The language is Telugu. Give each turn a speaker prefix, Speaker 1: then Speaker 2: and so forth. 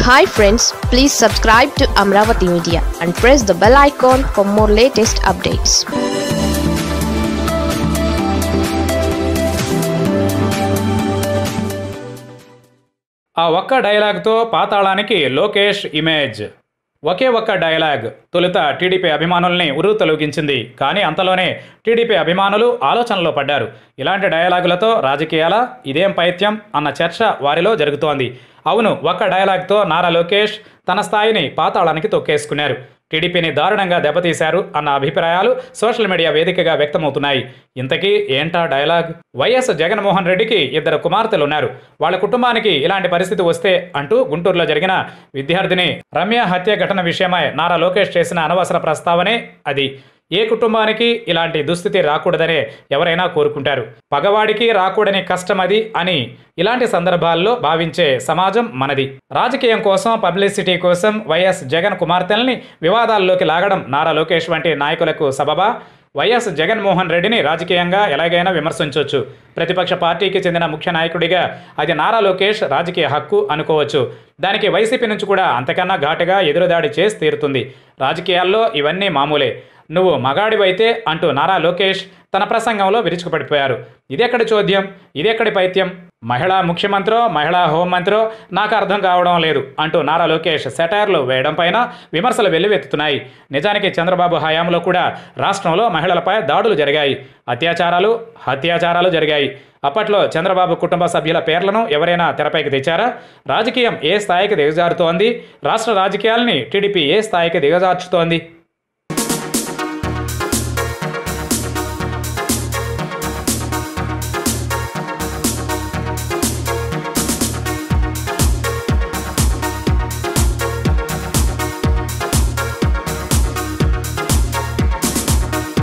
Speaker 1: hi friends please subscribe to Amaravati media and press the bell icon for more latest updates
Speaker 2: ఆ ఒక్క డైలాగ్తో పాతాళానికి లోకేష్ ఇమేజ్ ఒకే ఒక్క డైలాగ్ తొలుత టీడీపీ అభిమానుల్ని ఉరువు తొలగించింది కానీ అంతలోనే టీడీపీ అభిమానులు ఆలోచనలో పడ్డారు ఇలాంటి డైలాగులతో రాజకీయాల ఇదేం పైత్యం అన్న చర్చ వారిలో జరుగుతోంది అవును ఒక్క డైలాగ్తో నారా లోకేష్ తన స్థాయిని పాతాళానికి తొక్కేసుకున్నారు టీడీపీని దారుణంగా దెబ్బతీశారు అన్న అభిప్రాయాలు సోషల్ మీడియా వేదికగా వ్యక్తమవుతున్నాయి ఇంతకీ ఏంటా డైలాగ్ వైఎస్ జగన్మోహన్ రెడ్డికి ఇద్దరు కుమార్తెలు ఉన్నారు వాళ్ళ కుటుంబానికి ఇలాంటి పరిస్థితి వస్తే అంటూ గుంటూరులో జరిగిన విద్యార్థిని రమ్య హత్య ఘటన విషయమై నారా లోకేష్ చేసిన అనవసర ప్రస్తావనే అది ఏ కుటుంబానికి ఇలాంటి దుస్థితి రాకూడదనే ఎవరైనా కోరుకుంటారు పగవాడికి రాకూడని కష్టం అది అని ఇలాంటి సందర్భాల్లో భావించే సమాజం మనది రాజకీయం కోసం పబ్లిసిటీ కోసం వైఎస్ జగన్ కుమార్తెల్ని వివాదాల్లోకి లాగడం నారా లోకేష్ వంటి నాయకులకు సబబా వైఎస్ జగన్మోహన్ రెడ్డిని రాజకీయంగా ఎలాగైనా విమర్శించవచ్చు ప్రతిపక్ష పార్టీకి చెందిన ముఖ్య నాయకుడిగా అది నారా లోకేష్ రాజకీయ హక్కు అనుకోవచ్చు దానికి వైసీపీ నుంచి కూడా అంతకన్నా ఘాటుగా ఎదురుదాడి చేసి తీరుతుంది రాజకీయాల్లో ఇవన్నీ మామూలే నువ్వు మగాడివైతే అంటూ నారా లోకేష్ తన ప్రసంగంలో విరుచుకుపడిపోయారు ఇదెక్కడి చోద్యం ఇదెక్కడి పైత్యం మహిళా ముఖ్యమంత్రో మహిళా హోంమంత్రో నాకు అర్థం కావడం లేదు అంటూ నారా లోకేష్ సెటైర్లు వేయడం పైన విమర్శలు వెల్లువెత్తుతున్నాయి నిజానికి చంద్రబాబు హయాంలో కూడా రాష్ట్రంలో మహిళలపై దాడులు జరిగాయి అత్యాచారాలు హత్యాచారాలు జరిగాయి అప్పట్లో చంద్రబాబు కుటుంబ సభ్యుల పేర్లను ఎవరైనా తెరపైకి తెచ్చారా రాజకీయం ఏ స్థాయికి దిగజారుతోంది రాష్ట్ర రాజకీయాల్ని టీడీపీ ఏ స్థాయికి దిగజార్చుతోంది